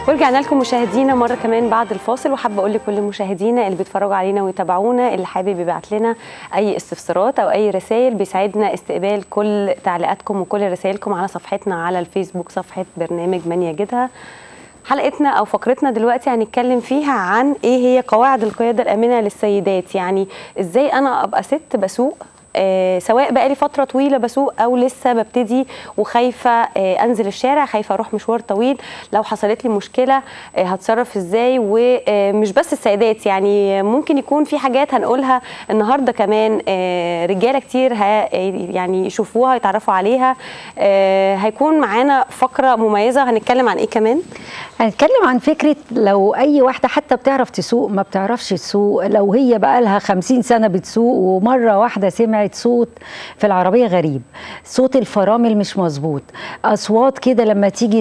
ورجعنا لكم مشاهدينا مره كمان بعد الفاصل وحابه اقول لكل مشاهدينا اللي بيتفرجوا علينا ويتابعونا اللي حابب يبعت لنا اي استفسارات او اي رسائل بيساعدنا استقبال كل تعليقاتكم وكل رسائلكم على صفحتنا على الفيسبوك صفحه برنامج من يجدها حلقتنا او فقرتنا دلوقتي هنتكلم فيها عن ايه هي قواعد القياده الامنه للسيدات يعني ازاي انا ابقى ست بسوق آه سواء بقى لي فتره طويله بسوق او لسه ببتدي وخايفه آه انزل الشارع خايفه اروح مشوار طويل لو حصلت لي مشكله آه هتصرف ازاي ومش بس السيدات يعني ممكن يكون في حاجات هنقولها النهارده كمان آه رجاله كتير يعني يشوفوها يتعرفوا عليها آه هيكون معانا فقره مميزه هنتكلم عن ايه كمان هنتكلم عن فكره لو اي واحده حتى بتعرف تسوق ما بتعرفش تسوق لو هي بقى لها 50 سنه بتسوق ومره واحده سمعت صوت في العربيه غريب صوت الفرامل مش مظبوط اصوات كده لما تيجي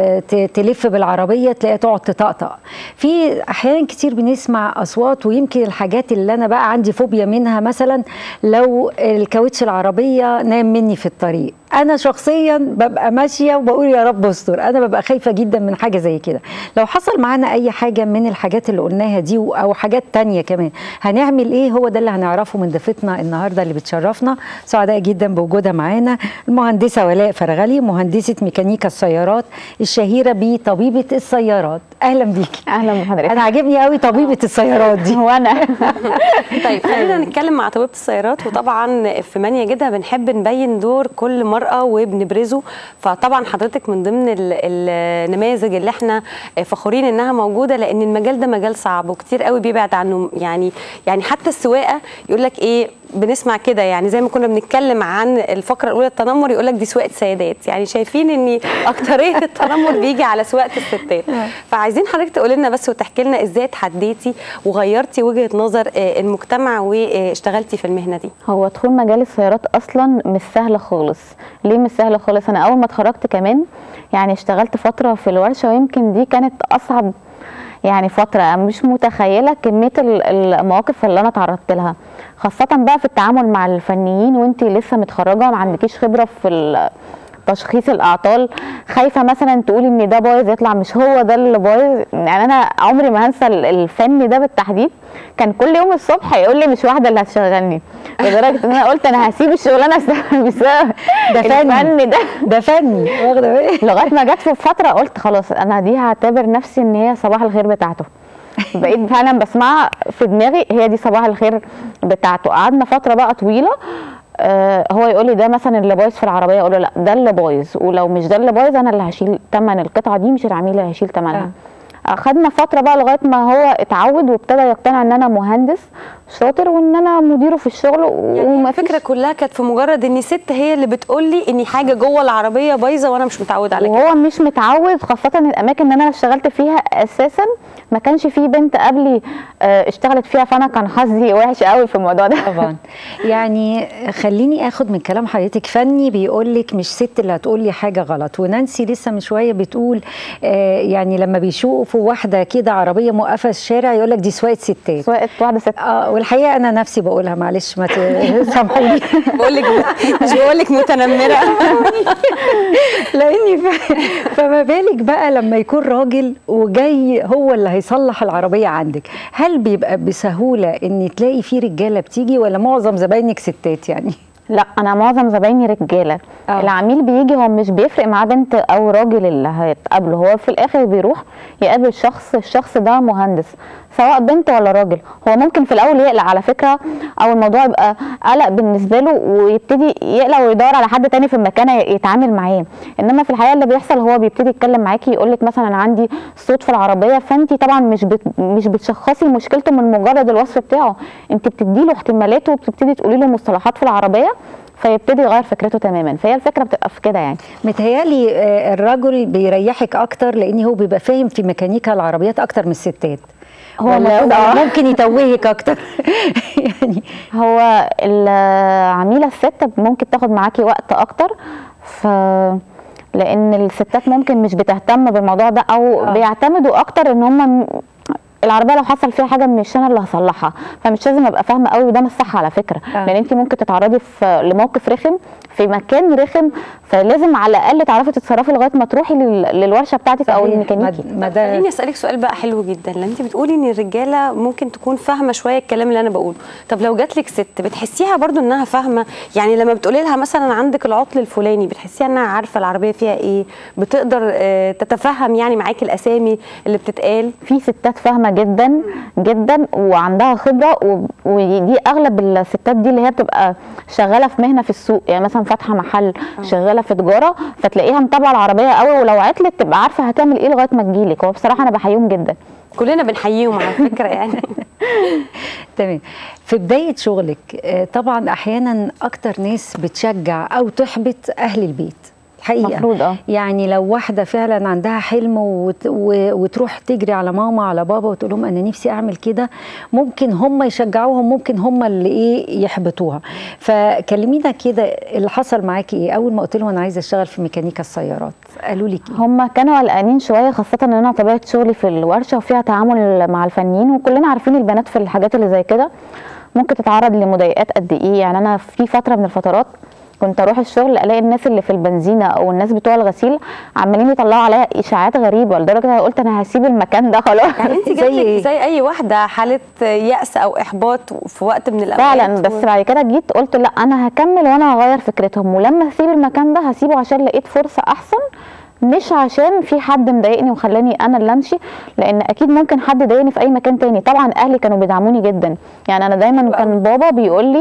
تلف بالعربيه تلاقيها تقعد تطقطق في احيان كتير بنسمع اصوات ويمكن الحاجات اللي انا بقى عندي فوبيا منها مثلا لو الكاوتش العربيه نام مني في الطريق انا شخصيا ببقى ماشيه وبقول يا رب استر انا ببقى خايفه جدا من حاجه زي كده لو حصل معانا اي حاجه من الحاجات اللي قلناها دي او حاجات تانية كمان هنعمل ايه هو ده اللي هنعرفه من ضيفتنا النهارده اللي بتشرفنا سعداء جدا بوجودها معانا المهندسه ولاء فرغلي مهندسه ميكانيكا السيارات الشهيره بطبيبه السيارات اهلا بيكي اهلا بحضرتك انا عاجبني قوي طبيبه السيارات دي وانا طيب خلينا نتكلم مع طبيبه السيارات وطبعا في من يجدها بنحب نبين دور كل مرأة وبنبرزه فطبعا حضرتك من ضمن النماذج اللي احنا فخورين انها موجوده لان المجال ده مجال صعب وكتير قوي بيبعد عنه يعني يعني حتى السواقه يقول لك ايه بنسمع كده يعني زي ما كنا بنتكلم عن الفقره الاولى التنمر يقول لك دي سواقه سيدات يعني شايفين ان اكتريه التنمر بيجي على سواقه الستات فعايزين حضرتك تقول لنا بس وتحكي لنا ازاي اتحديتي وغيرتي وجهه نظر المجتمع واشتغلتي في المهنه دي هو دخول مجال السيارات اصلا مش سهل خالص ليه مش سهل خالص انا اول ما اتخرجت كمان يعني اشتغلت فتره في الورشه ويمكن دي كانت اصعب يعني فتره مش متخيله كميه المواقف اللي انا تعرضت لها خاصه بقى في التعامل مع الفنيين وانت لسه متخرجه ما عندكيش خبره في تشخيص الاعطال خايفه مثلا تقولي ان ده بايظ يطلع مش هو ده اللي بايظ يعني انا عمري ما هنسى الفن ده بالتحديد كان كل يوم الصبح يقول لي مش واحده اللي هتشغلني لدرجه ان انا قلت انا هسيب الشغلانه بسبب ده فن الفن ده ده فني واخده بالك لغايه ما جت في فتره قلت خلاص انا دي هعتبر نفسي ان هي صباح الخير بتاعته بقيت فعلا بسمعها في دماغي هي دي صباح الخير بتاعته قعدنا فتره بقى طويله آه هو يقول لي ده مثلا اللي بايظ في العربيه اقول له لا ده اللي بايظ ولو مش ده اللي بايظ انا اللي هشيل ثمن القطعه دي مش العميل اللي هيشيل ثمنها آه. اخدنا فتره بقى لغايه ما هو اتعود وابتدى يقتنع ان انا مهندس شاطر وان انا مديره في الشغل يعني الفكره كلها كانت في مجرد ان ست هي اللي بتقول لي ان حاجه جوه العربيه بايظه وانا مش متعود على كده وهو مش متعود خاصه الاماكن اللي انا اشتغلت فيها اساسا ما كانش في بنت قبلي اشتغلت فيها فانا كان حظي وحش قوي في الموضوع ده طبعا يعني خليني اخد من كلام حضرتك فني بيقول لك مش ست اللي هتقول لي حاجه غلط ونانسي لسه من شويه بتقول آه يعني لما بيشوفوا واحده كده عربيه موقفه في الشارع يقول لك دي سواقه ستات سواقه واحده ست اه والحقيقه انا نفسي بقولها معلش ما تسامحوني بقول لك مش بقول لك متنمره لاني فما بالك بقى لما يكون راجل وجاي هو اللي هيصلح العربيه عندك هل بيبقى بسهوله ان تلاقي في رجاله بتيجي ولا معظم زباينك ستات يعني لا انا معظم زبايني رجاله أوه. العميل بيجي هو مش بيفرق معاه بنت او راجل اللي هيتقابله هو في الاخر بيروح يقابل شخص الشخص ده مهندس سواء بنت ولا راجل هو ممكن في الاول يقلق على فكره او الموضوع يبقى قلق بالنسبه له ويبتدي يقلق ويدور على حد تاني في المكان يتعامل معاه انما في الحقيقه اللي بيحصل هو بيبتدي يتكلم معاكي يقول لك مثلا انا عندي صوت في العربيه فانت طبعا مش بت مش بتشخصي مشكلته من مجرد الوصف بتاعه انت بتدي له احتمالاته وبتبتدي تقولي له مصطلحات في العربيه فيبتدي يغير فكرته تماما فهي الفكره بتبقى في كده يعني متهيالي الرجل بيريحك اكتر لان هو بيبقى فاهم في ميكانيكا العربيات اكتر من الستات هو ولا ممكن يتوهك اكتر يعني هو العميله الست ممكن تاخد معاكي وقت اكتر ف لان الستات ممكن مش بتهتم بالموضوع ده او آه. بيعتمدوا اكتر ان هم العربيه لو حصل فيها حاجه مش انا اللي هصلحها فمش لازم ابقى فاهمه قوي وده مش صح على فكره آه. لان انت ممكن تتعرضي في لموقف رخم في مكان رخم فلازم على الاقل تعرفي تتصرفي لغايه ما تروحي لل- للورشه بتاعتك او صحيح. الميكانيكي ما- ما ده خليني اسالك سؤال بقى حلو جدا لان انت بتقولي ان الرجاله ممكن تكون فاهمه شويه الكلام اللي انا بقوله طب لو جات لك ست بتحسيها برضو انها فاهمه يعني لما بتقولي لها مثلا عندك العطل الفلاني بتحسيها انها عارفه العربيه فيها ايه بتقدر آه، تتفهم يعني معاكي الاسامي اللي بتتقال في ستات فاهمه جدا جدا وعندها خبره و- ودي اغلب الستات دي اللي هي بتبقى شغاله في مهنه في السوق يعني مثلا فاتحه محل شغاله في تجاره فتلاقيها متابعه العربيه قوي ولو عطلت تبقى عارفه هتعمل ايه لغايه ما تجيلك هو بصراحه انا بحييهم جدا كلنا بنحييهم على فكره يعني تمام في بداية شغلك آه، طبعا أحيانا أكتر ناس بتشجع أو تحبط أهل البيت الحقيقة مفروض اه يعني لو واحدة فعلا عندها حلم وت... و... وتروح تجري على ماما على بابا وتقول لهم أنا نفسي أعمل كده ممكن هم يشجعوهم ممكن هم اللي إيه يحبطوها فكلمينا كده اللي حصل معاكي إيه أول ما قلت لهم أنا عايزة أشتغل في ميكانيكا السيارات قالوا لك إيه؟ هم كانوا قلقانين شويه خاصه ان انا طبيعه شغلي في الورشه وفيها تعامل مع الفنيين وكلنا عارفين البنات في الحاجات اللي زي كده ممكن تتعرض لمضايقات قد ايه يعني انا في فتره من الفترات كنت اروح الشغل الاقي الناس اللي في البنزينه او الناس بتوع الغسيل عمالين يطلعوا عليا اشاعات غريبه لدرجه انا قلت انا هسيب المكان ده خلاص يعني انت زي جاتلك إيه؟ زي اي واحده حاله يأس او احباط في وقت من الاوقات فعلا بس بعد كده جيت قلت لا انا هكمل وانا هغير فكرتهم ولما اسيب المكان ده هسيبه عشان لقيت فرصه احسن مش عشان في حد مضايقني وخلاني انا اللي امشي لان اكيد ممكن حد ضايقني في اي مكان تاني طبعا اهلي كانوا بيدعموني جدا يعني انا دايما كان بابا بيقول لي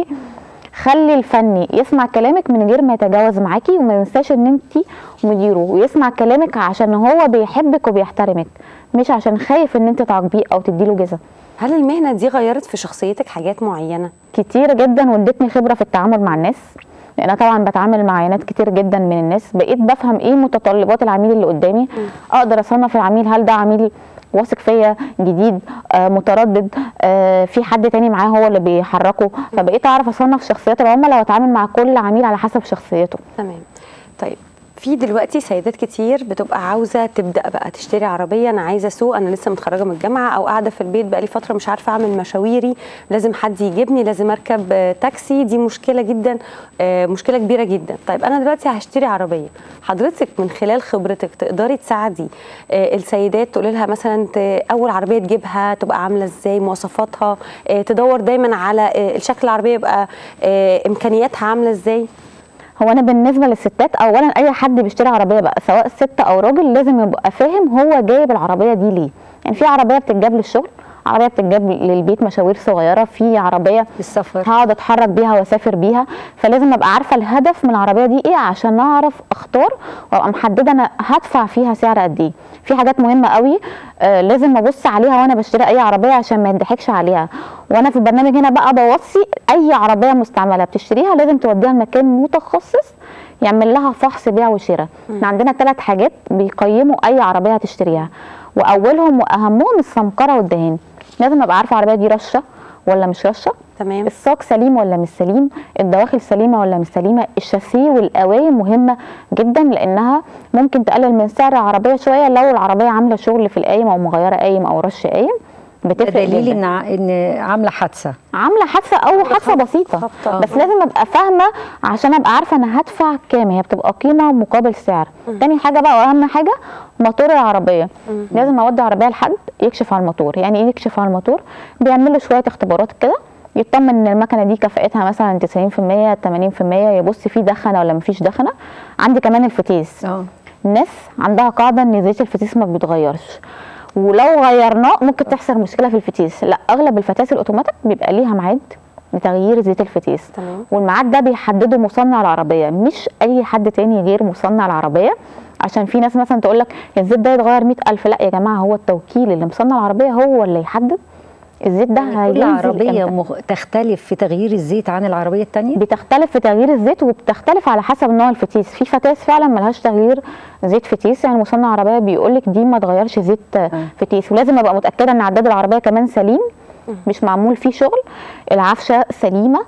خلي الفني يسمع كلامك من غير ما يتجاوز معاكي وما ينساش ان انت مديره ويسمع كلامك عشان هو بيحبك وبيحترمك مش عشان خايف ان انت تعاقبيه او تديله جزا هل المهنه دي غيرت في شخصيتك حاجات معينه كتير جدا وادتني خبره في التعامل مع الناس لان انا طبعا بتعامل مع عينات كتير جدا من الناس بقيت بفهم ايه متطلبات العميل اللي قدامي اقدر اصنف العميل هل ده عميل واثق فيا جديد آه متردد آه في حد تاني معاه هو اللي بيحركه فبقيت اعرف اصنف شخصيات العملاء واتعامل مع كل عميل على حسب شخصيته تمام طيب في دلوقتي سيدات كتير بتبقى عاوزه تبدا بقى تشتري عربيه انا عايزه اسوق انا لسه متخرجه من الجامعه او قاعده في البيت بقى لي فتره مش عارفه اعمل مشاويري لازم حد يجيبني لازم اركب آه، تاكسي دي مشكله جدا آه، مشكله كبيره جدا طيب انا دلوقتي هشتري عربيه حضرتك من خلال خبرتك تقدري تساعدي آه، السيدات تقولي لها مثلا ت- اول عربيه تجيبها تبقى عامله ازاي مواصفاتها آه، تدور دايما على آه، الشكل العربيه يبقى آه، امكانياتها عامله ازاي هو انا بالنسبه للستات اولا اي حد بيشتري عربيه بقى سواء ست او راجل لازم يبقى فاهم هو جايب العربيه دي ليه يعني في عربيه بتتجاب للشغل عربيه بتتجاب للبيت مشاوير صغيره في عربيه السفر هقعد اتحرك بيها واسافر بيها فلازم ابقى عارفه الهدف من العربيه دي ايه عشان اعرف اختار وابقى محدده انا هدفع فيها سعر قد ايه في حاجات مهمه قوي آه لازم ابص عليها وانا بشتري اي عربيه عشان ما يضحكش عليها وانا في البرنامج هنا بقى بوصي اي عربيه مستعمله بتشتريها لازم توديها لمكان متخصص يعمل لها فحص بيع وشراء احنا عندنا ثلاث حاجات بيقيموا اي عربيه هتشتريها واولهم واهمهم السمكره والدهان لازم ابقى عارفه العربيه دي رشه ولا مش رشه تمام الساق سليم ولا مش سليم الدواخل سليمه ولا مش سليمه الشاسيه والقوايم مهمه جدا لانها ممكن تقلل من سعر العربيه شويه لو العربيه عامله شغل في القايم او مغيره قايم او رش قايم ده بتفرق دليل جدا ان ع- ان عامله حادثه عامله حادثه او حادثه بسيطه خبطة. بس لازم ابقى فاهمه عشان ابقى عارفه انا هدفع كام هي بتبقى قيمه مقابل سعر تاني حاجه بقى واهم حاجه موتور العربيه لازم اودي عربيه لحد يكشف على الموتور يعني ايه يكشف على الموتور بيعمل له شويه اختبارات كده يطمن ان المكنه دي كفاءتها مثلا 90% 80% يبص فيه دخنه ولا مفيش دخنه عندي كمان الفتيس اه الناس عندها قاعده ان زيت الفتيس ما بيتغيرش ولو غيرناه ممكن تحصل مشكله في الفتيس لا اغلب الفتيس الاوتوماتيك بيبقى ليها ميعاد لتغيير زيت الفتيس تمام. والميعاد ده بيحدده مصنع العربيه مش اي حد تاني غير مصنع العربيه عشان في ناس مثلا تقول لك الزيت ده يتغير 100000 لا يا جماعه هو التوكيل اللي مصنع العربيه هو اللي يحدد الزيت ده كل هينزل عربيه إمتى. مخ... تختلف في تغيير الزيت عن العربيه الثانيه بتختلف في تغيير الزيت وبتختلف على حسب نوع الفتيس في فتيس فعلا ملهاش تغيير زيت فتيس يعني مصنع عربيه بيقول لك دي ما تغيرش زيت آه، فتيس ولازم ابقى متاكده ان عداد العربيه كمان سليم مش معمول فيه شغل العفشه سليمه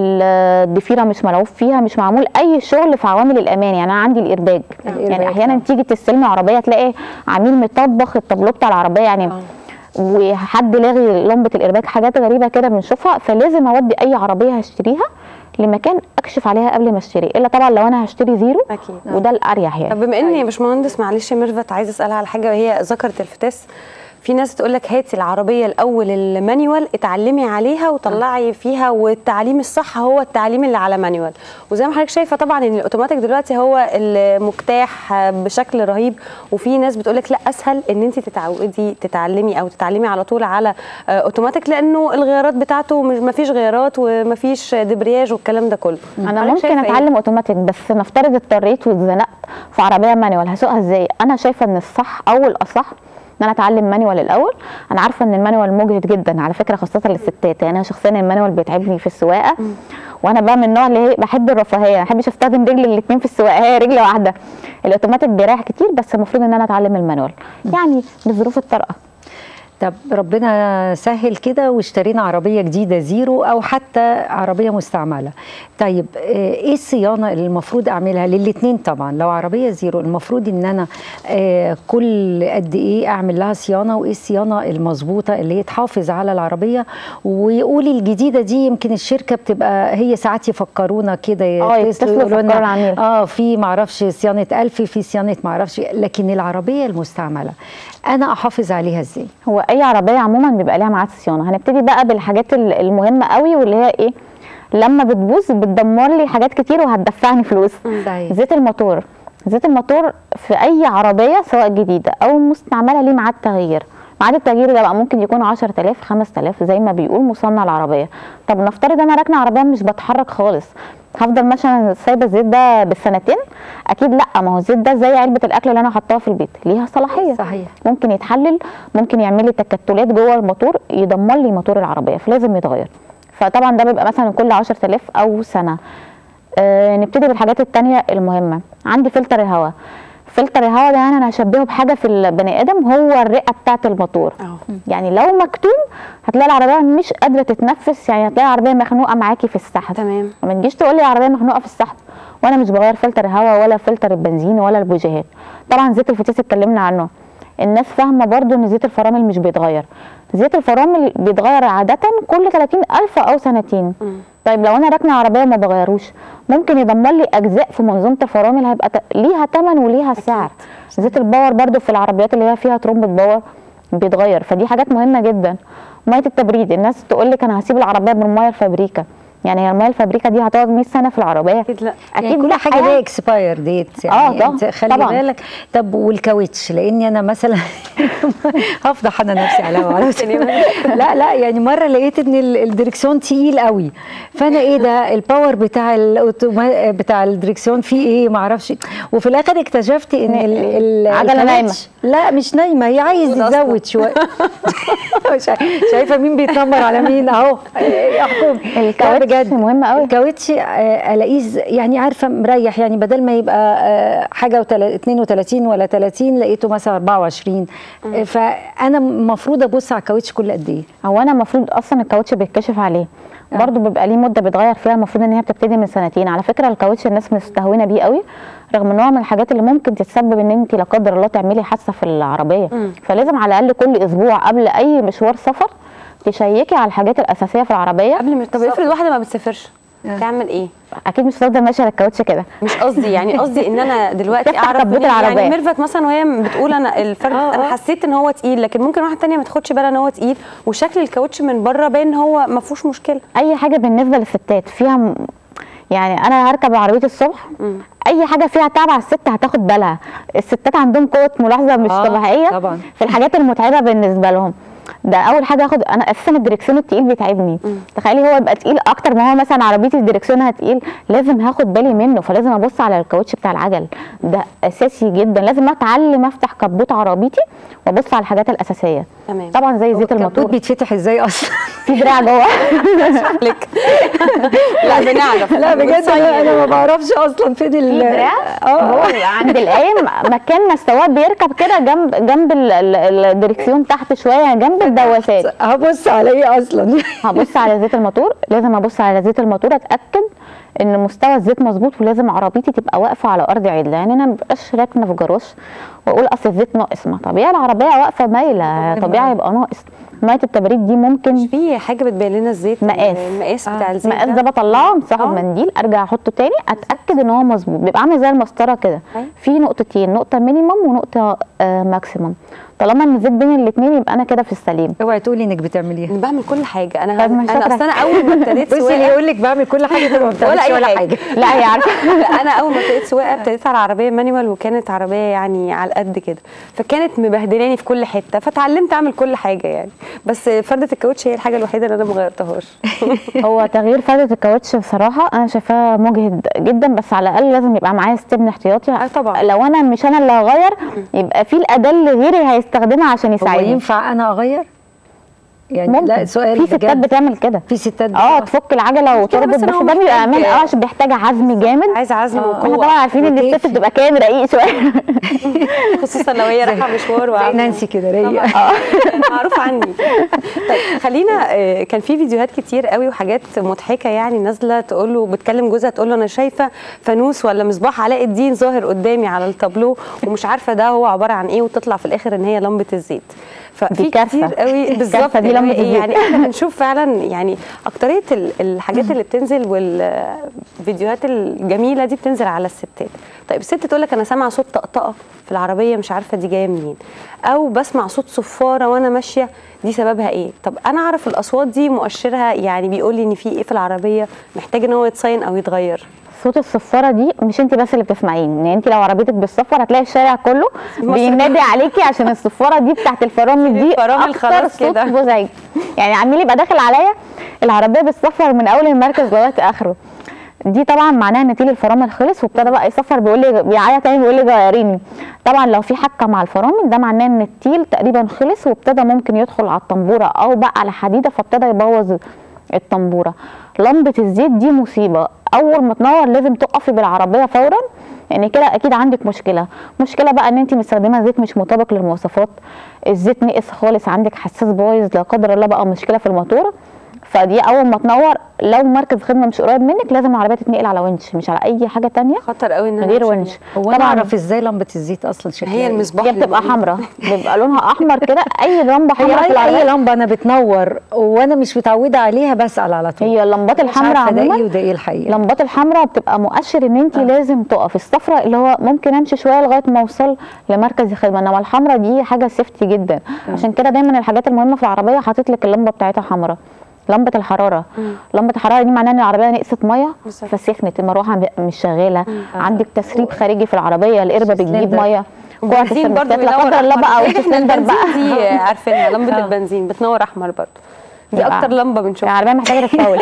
ال- الضفيره مش ملعوب فيها مش معمول اي شغل في عوامل الامان يعني انا عندي الايرباج الإيرباج، يعني احيانا آه. تيجي تستلمي عربيه تلاقي عميل مطبخ الطابلو بتاع العربيه يعني آه. وحد لاغي لمبه الارباك حاجات غريبه كده بنشوفها فلازم اودي اي عربيه هشتريها لمكان اكشف عليها قبل ما اشتري الا طبعا لو انا هشتري زيرو أكيد. وده الاريح يعني طب بما اني يا باشمهندس معلش يا ميرفت عايزه اسالها على حاجه وهي ذكرت الفتاس في ناس تقول لك هاتي العربيه الاول المانيوال اتعلمي عليها وطلعي فيها والتعليم الصح هو التعليم اللي على مانيوال وزي ما حضرتك شايفه طبعا ان الاوتوماتيك دلوقتي هو المجتاح بشكل رهيب وفي ناس بتقول لك لا اسهل ان انت تتعودي تتعلمي او تتعلمي على طول على آه، اوتوماتيك لانه الغيارات بتاعته مش ما فيش غيارات وما فيش دبرياج والكلام ده كله انا حضرتك ممكن شايفة إيه؟ اتعلم اوتوماتيك بس نفترض اضطريت واتزنقت في عربيه مانيوال هسوقها ازاي انا شايفه ان الصح او الاصح ان انا اتعلم مانيوال الاول انا عارفه ان المانيوال مجهد جدا على فكره خاصه للستات يعني انا شخصيا المانيوال بيتعبني في السواقه وانا بقى من النوع اللي هي بحب الرفاهيه ما بحبش استخدم رجل الاثنين في السواقه هي رجل واحده الاوتوماتيك بيريح كتير بس المفروض ان انا اتعلم المانيوال يعني بظروف الطرقه طب ربنا سهل كده واشترينا عربية جديدة زيرو أو حتى عربية مستعملة طيب آه، إيه الصيانة اللي المفروض أعملها للاتنين طبعا لو عربية زيرو المفروض إن أنا آه، كل قد إيه أعمل لها صيانة وإيه الصيانة المظبوطة اللي هي تحافظ على العربية وقولي الجديدة دي يمكن الشركة بتبقى هي ساعات يفكرونا كده آه، يتصلوا يقولوا لنا يفكروا العميل. اه في معرفش صيانة ألف في صيانة معرفش لكن العربية المستعملة أنا أحافظ عليها إزاي؟ هو اي عربيه عموما بيبقى ليها ميعاد صيانه هنبتدي بقى بالحاجات ال- المهمه قوي واللي هي ايه لما بتبوظ بتدمر لي حاجات كتير وهتدفعني فلوس صحيح. زيت الموتور زيت الموتور في اي عربيه سواء جديده او مستعمله ليه ميعاد تغيير ميعاد التغيير ده بقى ممكن يكون 10000 5000 زي ما بيقول مصنع العربيه طب نفترض انا راكنه عربيه مش بتحرك خالص هفضل مثلا سايبه الزيت ده بالسنتين اكيد لا ما هو الزيت ده زي علبه الاكل اللي انا حطاها في البيت ليها صلاحيه صحيح. ممكن يتحلل ممكن يعمل لي تكتلات جوه الموتور يدمر لي موتور العربيه فلازم يتغير فطبعا ده بيبقى مثلا كل 10000 او سنه آه نبتدي بالحاجات التانية المهمه عندي فلتر الهواء فلتر الهواء ده انا هشبهه بحاجه في البني ادم هو الرئه بتاعه الموتور اه يعني لو مكتوم هتلاقي العربيه مش قادره تتنفس يعني هتلاقي العربيه مخنوقه معاكي في السحب تمام ما تجيش تقول لي العربيه مخنوقه في السحب وانا مش بغير فلتر الهواء ولا فلتر البنزين ولا البوجيهات طبعا زيت الفتيس اتكلمنا عنه الناس فاهمه برضو ان زيت الفرامل مش بيتغير زيت الفرامل بيتغير عاده كل 30 الف او سنتين مم. طيب لو انا راكنه عربيه وما بغيروش ممكن يدمر لي اجزاء في منظومه الفرامل هيبقى ت- ليها ثمن وليها سعر زيت الباور برضو في العربيات اللي هي فيها ترومبه باور بيتغير فدي حاجات مهمه جدا ميه التبريد الناس تقول لك انا هسيب العربيه بالميه الفابريكا يعني هي الميه الفابريكا دي هتقعد 100 سنه في العربيه اكيد لا يعني كل لأ. حاجه ليها اكسباير ديت آه، يعني طبعاً، انت خلي طبعاً. بالك طب والكاوتش لاني انا مثلا هفضح انا نفسي على معرفش لا لا يعني مره لقيت ان ال- الدركسيون تقيل قوي فانا ايه ده الباور بتاع الأوتوما- بتاع الدركسيون فيه ايه معرفش وفي الاخر اكتشفت ان ال- ال- عجلة نايمة. الكاوتش- لا مش نايمه هي عايز موجود أصلاً. يزود شويه مش عارفة- شايفه مين بيتنمر على مين اهو احكم لا الكاوتش بجد مهم قوي الكاوتش آه، الاقيه ز- يعني عارفه مريح يعني بدل ما يبقى آه، حاجه وتل- 32 ولا 30 لقيته مثلا 24 آه، فانا المفروض ابص على الكاوتش كل قد ايه هو انا المفروض اصلا الكاوتش بيتكشف عليه آه. برضه بيبقى ليه مده بيتغير فيها المفروض ان هي بتبتدي من سنتين على فكره الكاوتش الناس مستهونه بيه قوي رغم ان هو من الحاجات اللي ممكن تتسبب ان انت لا قدر الله تعملي حادثه في العربيه مم. فلازم على الاقل كل اسبوع قبل اي مشوار سفر تشيكي على الحاجات الاساسيه في العربيه قبل ما طب افرض واحده ما بتسافرش آه. تعمل ايه؟ اكيد مش هتفضل ماشيه على الكاوتش كده مش قصدي يعني قصدي ان انا دلوقتي تفتح اعرف تبوت منين- العربية. يعني ميرفت مثلا وهي بتقول انا الفرد آه، انا آه. حسيت ان هو تقيل لكن ممكن واحده تانية ما تاخدش بالها ان هو تقيل وشكل الكاوتش من بره باين ان هو ما فيهوش مشكله اي حاجه بالنسبه للستات فيها م... يعني انا هركب عربيه الصبح مم. اي حاجه فيها تعب على الست هتاخد بالها الستات عندهم قوه ملاحظه مش آه، طبيعيه طبعاً. في الحاجات المتعبه بالنسبه لهم ده اول حاجه اخد انا اساسا الدركسيون التقيل بيتعبني تخيلي هو يبقى تقيل اكتر ما هو مثلا عربيتي الدركسيونها تقيل لازم هاخد بالي منه فلازم ابص على الكاوتش بتاع العجل ده اساسي جدا لازم اتعلم افتح كبوت عربيتي وابص على الحاجات الاساسيه تمام طبعا زي زيت الكبوت الموتور بيتفتح ازاي اصلا في دراع جوه لك لا بنعرف لا بجد انا انا ما بعرفش اصلا فين ال في دراع هو اه عند القايم مكان ما السواق بيركب كده جنب جنب ال- ال- الدركسيون تحت شويه جنب الدواسات هبص على ايه اصلا هبص على زيت الموتور لازم ابص على زيت الموتور اتاكد ان مستوى الزيت مظبوط ولازم عربيتي تبقى واقفه على ارض عدله يعني انا مبقاش راكنه في جاروش واقول اصل الزيت ناقص ما طبيعي العربيه واقفه مايله طبيعي يبقى ناقص ميه التبريد دي ممكن مش في حاجه بتبين لنا الزيت مقاس. المقاس آه. بتاع الزيت المقاس ده بطلعه امسحه آه. بمنديل ارجع احطه تاني اتاكد ان هو مظبوط بيبقى عامل زي المسطره كده أيوة. في نقطتين نقطه مينيمم ونقطه آه ماكسيمم طالما ان الزيت بين الاثنين يبقى انا كده في السليم اوعي تقولي انك بتعمليها انا بعمل كل حاجه انا طب مش انا شاطرة. اصل انا اول ما ابتديت بصي اللي سواقه يقول لك بعمل كل حاجه تبقى ما بتعملش أي ولا حاجة. حاجه لا هي عارفه لا انا اول ما ابتديت سواقه ابتديت على عربيه مانيوال وكانت عربيه يعني على قد كده فكانت مبهدلاني في كل حته فتعلمت اعمل كل حاجه يعني بس فرده الكاوتش هي الحاجه الوحيده اللي انا ما غيرتهاش هو تغيير فردة الكاوتش بصراحة أنا شايفاه مجهد جدا بس على الأقل لازم يبقى معايا ستبن احتياطي آه طبعا. لو أنا مش أنا اللي هغير يبقى في الأداة اللي غيري هيستخدمها عشان هو يساعدني ينفع انا اغير يعني ممكن لا سؤال في ستات بجد. بتعمل كده في ستات اه بتعمل. تفك العجله وتربط بس إن بس هو ده بيبقى محتاج- امان اه عشان بيحتاج عزم جامد عايزه عزم آه. احنا وقوه طبعا عارفين ان الست وكيف. بتبقى كائن رقيق شويه خصوصا لو هي رايحه مشوار زي وعاملة- نانسي كده رايقه معروف عني طيب خلينا آه، كان في فيديوهات كتير قوي وحاجات مضحكه يعني نازله تقول له بتكلم جوزها تقول له انا شايفه فانوس ولا مصباح علاء الدين ظاهر قدامي على التابلو ومش عارفه ده هو عباره عن ايه وتطلع في الاخر ان هي لمبه الزيت ففي دي كارثة. كتير قوي بالظبط الكارثة دي اللي هو لمبة إيه، الزيت. يعني احنا بنشوف فعلا يعني اكتريه ال- الحاجات اللي بتنزل والفيديوهات الجميله دي بتنزل على الستات طيب الست تقول لك انا سامعه صوت طقطقه في العربيه مش عارفه دي جايه منين او بسمع صوت صفاره وانا ماشيه دي سببها ايه طب انا اعرف الاصوات دي مؤشرها يعني بيقول لي ان في ايه في العربيه محتاج ان هو يتصين او يتغير صوت الصفاره دي مش انت بس اللي بتسمعيه يعني انت لو عربيتك بالصفر هتلاقي الشارع كله مصر بينادي عليكي عشان الصفاره دي بتاعت الفرامل دي الفرامل اكتر خلاص صوت كده. مزعج يعني عمال يبقى داخل عليا العربيه بالصفر من اول المركز لغايه اخره دي طبعا معناها ان تيل الفرامل خلص وابتدى بقى يصفر بيقول لي بيعيط تاني بيقول لي غيريني طبعا لو في حكه مع الفرامل ده معناه ان التيل تقريبا خلص وابتدى ممكن يدخل على الطنبوره او بقى على حديده فابتدى يبوظ الطنبوره لمبه الزيت دي مصيبه اول ما تنور لازم تقفي بالعربيه فورا يعني كده اكيد عندك مشكله مشكله بقى ان انت مستخدمه زيت مش مطابق للمواصفات الزيت نقص خالص عندك حساس بايظ لا قدر الله بقى مشكله في الموتور فدي اول ما تنور لو مركز خدمه مش قريب منك لازم العربيه تتنقل على ونش مش على اي حاجه تانية خطر قوي ان أنا غير أمشي ونش بيها. هو انا اعرف ازاي لمبه الزيت اصلا شكلها هي إيه؟ المصباح هي اللي بتبقى بيقول- حمراء بيبقى لونها احمر كده اي لمبه هي حمراء في اي العربيه لمبه انا بتنور وانا مش متعوده عليها بسال على طول هي اللمبات مش الحمراء عارفة ده ايه عموما وده ايه الحقيقه اللمبات الحمراء بتبقى مؤشر ان انت آه. لازم تقف الصفراء اللي هو ممكن امشي شويه لغايه ما اوصل لمركز الخدمه انما الحمراء دي حاجه سيفتي جدا عشان كده دايما الحاجات المهمه في العربيه حاطط لك اللمبه بتاعتها حمراء لمبه الحراره لمبه الحراره دي معناها ان العربيه نقصت ميه بالظبط. فسخنت المروحه م- مش شغاله عندك تسريب خارجي في العربيه القربه بتجيب سلندر. ميه كوع البنزين برضه السيرفستات لا بينور قدر الله أحمر. بقى إيه ده؟ وسلندر البنزين بقى دي عارفينها لمبه آه. البنزين بتنور احمر برضه دي يبقى- اكتر لمبه بنشوفها العربيه محتاجه تتفاول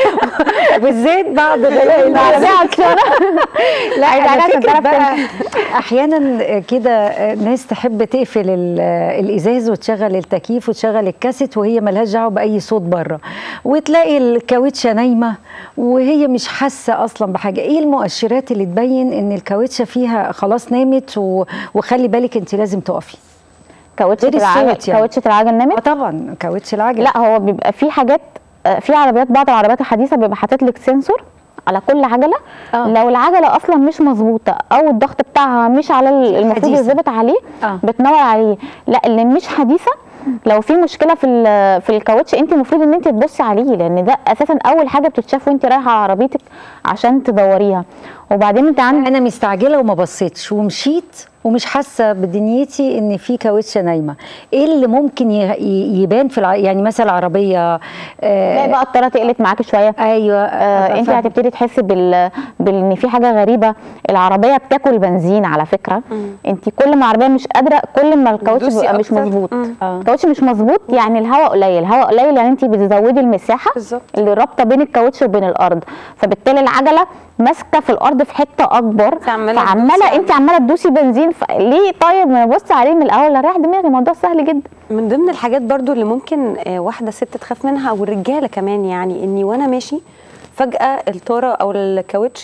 بالذات بعد دلائل العربيه عطشانه لا عايزة على عشان فكرة تعرف بقى احيانا كده ناس تحب تقفل ال- الازاز وتشغل التكييف وتشغل الكاسيت وهي ملهاش دعوه باي صوت بره وتلاقي الكاوتشه نايمه وهي مش حاسه اصلا بحاجه ايه المؤشرات اللي تبين ان الكاوتشه فيها خلاص نامت و- وخلي بالك انت لازم تقفي كاوتشه غير العجل الصوت يعني. كاوتشه العجل نمت اه طبعا كاوتش العجل لا هو بيبقى في حاجات آه، في عربيات بعض العربيات الحديثه بيبقى حاطط لك سنسور على كل عجله آه. لو العجله اصلا مش مظبوطه او الضغط بتاعها مش على ال- المفروض حديثة. يظبط عليه آه. بتنور عليه لا اللي مش حديثه لو في مشكله في ال- في الكاوتش انت المفروض ان انت تبصي عليه لان ده اساسا اول حاجه بتتشاف وانت رايحه على عربيتك عشان تدوريها وبعدين انت عندك انا مستعجله وما بصيتش ومشيت ومش حاسه بدنيتي ان في كاوتشه نايمه ايه اللي ممكن ي- ي- يبان في الع... يعني مثلا عربيه تلاقي آه بقى الطاره تقلت معاكي شويه ايوه آه أبقى انت فاهمة. هتبتدي تحسي بال بان في حاجه غريبه العربيه بتاكل بنزين على فكره انت كل ما العربيه مش قادره كل ما الكاوتش بتدوسي بيبقى مش أكتر. مظبوط مم. آه. الكاوتش مش مظبوط يعني الهواء قليل الهواء قليل يعني انت بتزودي المساحه بالظبط. اللي رابطه بين الكاوتش وبين الارض فبالتالي العجله ماسكه في الارض في حته اكبر انت عمالة تدوسي فعماله على- انت عماله تدوسي بنزين ليه طيب ما ابص عليه من الاول اريح دماغي الموضوع سهل جدا من ضمن الحاجات برضو اللي ممكن آه، واحده ست تخاف منها او الرجاله كمان يعني اني وانا ماشي فجاه الطاره او الكاوتش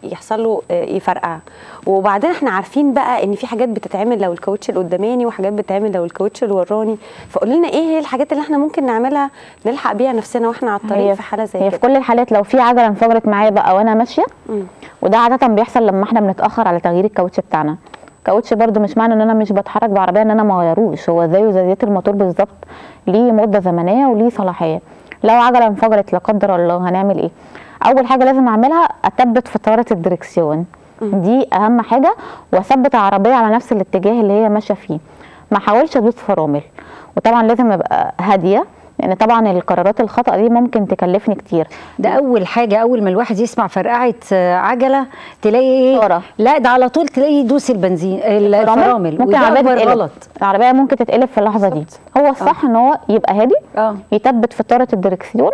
يحصل له آه، يفرقع وبعدين احنا عارفين بقى ان في حاجات بتتعمل لو الكاوتش القداماني وحاجات بتتعمل لو الكاوتش الوراني فقولي لنا ايه هي الحاجات اللي احنا ممكن نعملها نلحق بيها نفسنا واحنا على الطريق هي في حاله زي هي في كده كل الحالات لو في عجله انفجرت معايا بقى وانا ماشيه مم. وده عاده بيحصل لما احنا بنتاخر على تغيير الكاوتش بتاعنا الكاوتش برده مش معنى ان انا مش بتحرك بعربيه ان انا ما غيروش هو زيه زي زيت الموتور بالظبط ليه مده زمنيه وليه صلاحيه لو عجله انفجرت لا قدر الله هنعمل ايه اول حاجه لازم اعملها اثبت فتاره الدركسيون دي اهم حاجه واثبت العربيه على نفس الاتجاه اللي هي ماشيه فيه ما احاولش ادوس فرامل وطبعا لازم ابقى هاديه لان طبعا القرارات الخطا دي ممكن تكلفني كتير ده اول حاجه اول ما الواحد يسمع فرقعه آه، عجله تلاقي ايه إشارة. لا ده على طول تلاقي يدوس البنزين الفرامل ممكن وده العربيه أكبر تتقلب غلط العربيه ممكن تتقلب في اللحظه دي هو الصح ان هو يبقى هادي اه يثبت فتاره الدركسيون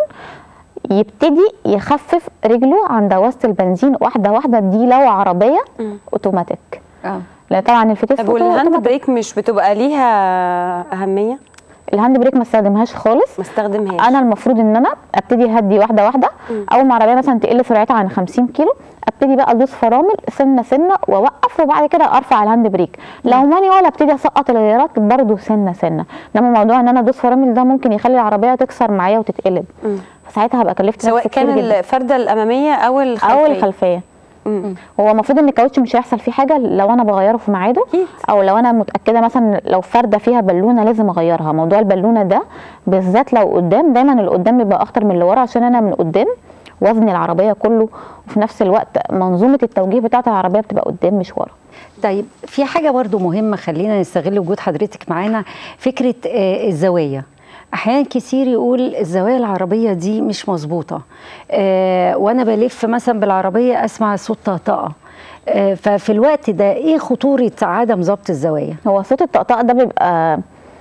يبتدي يخفف رجله عن دواسه البنزين واحده واحده دي لو عربيه مم. اوتوماتيك اه لان طبعا الفتيس طب أوتو- والهاند أوتوماتيك. بريك مش بتبقى ليها اهميه الهاند بريك ما استخدمهاش خالص ما استخدمهاش انا المفروض ان انا ابتدي اهدي واحده واحده مم. اول ما العربيه مثلا تقل سرعتها عن 50 كيلو ابتدي بقى ادوس فرامل سنه سنه واوقف وبعد كده ارفع الهاند بريك لو مانيوال ابتدي اسقط الغيارات برده سنه سنه انما موضوع ان انا ادوس فرامل ده ممكن يخلي العربيه تكسر معايا وتتقلب مم. فساعتها هبقى كلفت سواء نفسي كتير كان جدا. الفرده الاماميه او الخلفيه او الخلفيه مم. هو المفروض ان الكاوتش مش هيحصل فيه حاجه لو انا بغيره في ميعاده أكيد. او لو انا متاكده مثلا لو فرده فيها بالونه لازم اغيرها موضوع البالونه ده بالذات لو قدام دايما اللي قدام بيبقى اخطر من اللي ورا عشان انا من قدام وزن العربيه كله وفي نفس الوقت منظومه التوجيه بتاعه العربيه بتبقى قدام مش ورا طيب في حاجة برضو مهمة خلينا نستغل وجود حضرتك معانا فكرة آه، الزوايا أحيانا كتير يقول الزوايا العربية دي مش مظبوطة آه، وأنا بلف مثلا بالعربية أسمع صوت طقطقة آه، ففي الوقت ده إيه خطورة عدم ضبط الزوايا؟ هو صوت الطقطقه ده بيبقى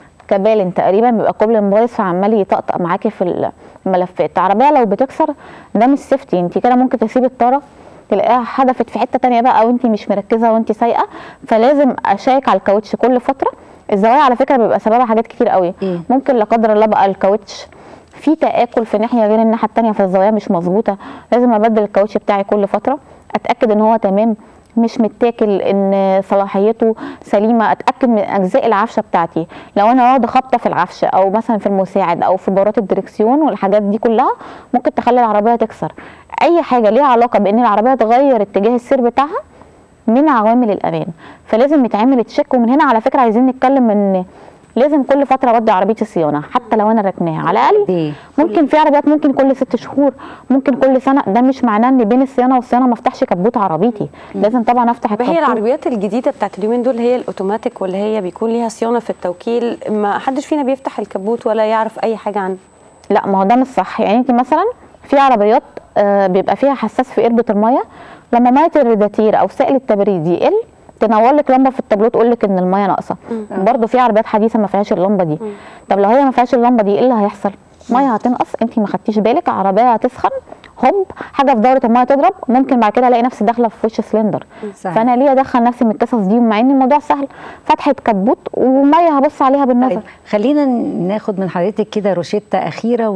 كبالن تقريبا بيبقى كوبل بايظ فعمال يطقطق معاكي في الملفات العربيه لو بتكسر ده مش سيفتي انت كده ممكن تسيبي الطاره تلاقيها حدفت في حته تانية بقى او انت مش مركزه وانت سايقه فلازم اشيك على الكاوتش كل فتره الزوايا على فكره بيبقى سببها حاجات كتير قوي إيه؟ ممكن لا قدر الله بقى الكاوتش في تآكل في ناحيه غير الناحيه التانية فالزوايا مش مظبوطه لازم ابدل الكاوتش بتاعي كل فتره اتاكد ان هو تمام مش متاكل ان صلاحيته سليمه اتاكد من اجزاء العفشه بتاعتي لو انا واخده خبطه في العفشه او مثلا في المساعد او في بارات الدركسيون والحاجات دي كلها ممكن تخلي العربيه تكسر اي حاجه ليها علاقه بان العربيه تغير اتجاه السير بتاعها من عوامل الامان فلازم يتعمل تشيك ومن هنا على فكره عايزين نتكلم ان لازم كل فتره اودي عربيتي صيانه حتى لو انا راكناها على الاقل ليه؟ ممكن في عربيات ممكن كل ست شهور ممكن كل سنه ده مش معناه ان بين الصيانه والصيانه ما افتحش كبوت عربيتي لازم طبعا افتح طب هي الكبوت العربيات الجديده بتاعت اليومين دول هي الاوتوماتيك واللي هي بيكون ليها صيانه في التوكيل ما حدش فينا بيفتح الكبوت ولا يعرف اي حاجه عنه لا ما هو ده مش صح يعني انت مثلا في عربيات آه، بيبقى فيها حساس في قربة الميه لما ميه الريداتير او سائل التبريد يقل تنور لك لمبه في التابلو تقول لك ان الميه ناقصه برضه في عربيات حديثه ما فيهاش اللمبه دي طب لو هي ما فيهاش اللمبه دي ايه اللي هيحصل ميه هتنقص انت ما خدتيش بالك عربيه هتسخن هوب حاجه في دوره الميه تضرب ممكن بعد كده الاقي نفسي داخله في وش سلندر صحيح. فانا ليه ادخل نفسي من القصص دي مع ان الموضوع سهل فتحه كبوت وميه هبص عليها بالنظر طيب خلينا ناخد من حضرتك كده روشتة أخيرة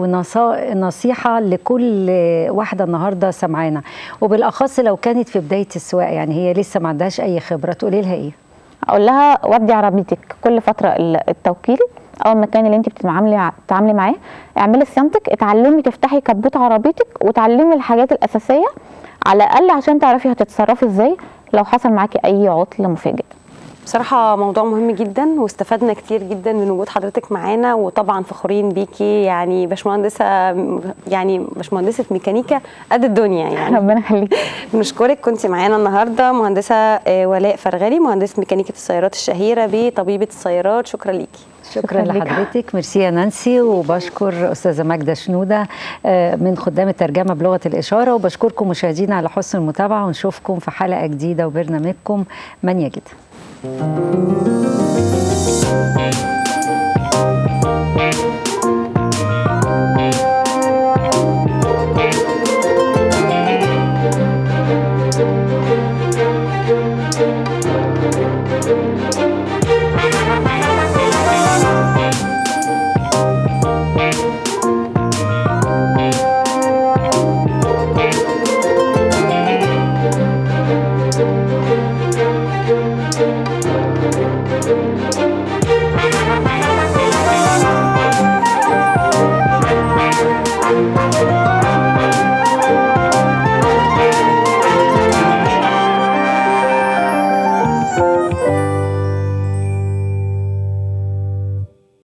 ونصيحة لكل واحدة النهاردة سمعانا وبالأخص لو كانت في بداية السواقة يعني هي لسه ما عندهاش أي خبرة تقولي لها إيه؟ اقول لها ودي عربيتك كل فتره ال- التوكيل او المكان اللي انت بتتعاملي ع- بتتعاملي معاه اعملي صيانتك اتعلمي تفتحي كبوت عربيتك وتعلمي الحاجات الاساسيه على الاقل عشان تعرفي هتتصرفي ازاي لو حصل معاكي اي عطل مفاجئ بصراحة موضوع مهم جدا واستفدنا كتير جدا من وجود حضرتك معانا وطبعا فخورين بيكي يعني باشمهندسة يعني باشمهندسة ميكانيكا قد الدنيا يعني ربنا يخليكي بنشكرك كنت معانا النهارده مهندسة آه، ولاء فرغلي مهندسة ميكانيكا السيارات الشهيرة بطبيبة السيارات شكرا ليكي شكرا شكراً ليك. لحضرتك ميرسي يا نانسي وبشكر استاذه ماجده شنوده آه، من خدام الترجمه بلغه الاشاره وبشكركم مشاهدينا على حسن المتابعه ونشوفكم في حلقه جديده وبرنامجكم من يجد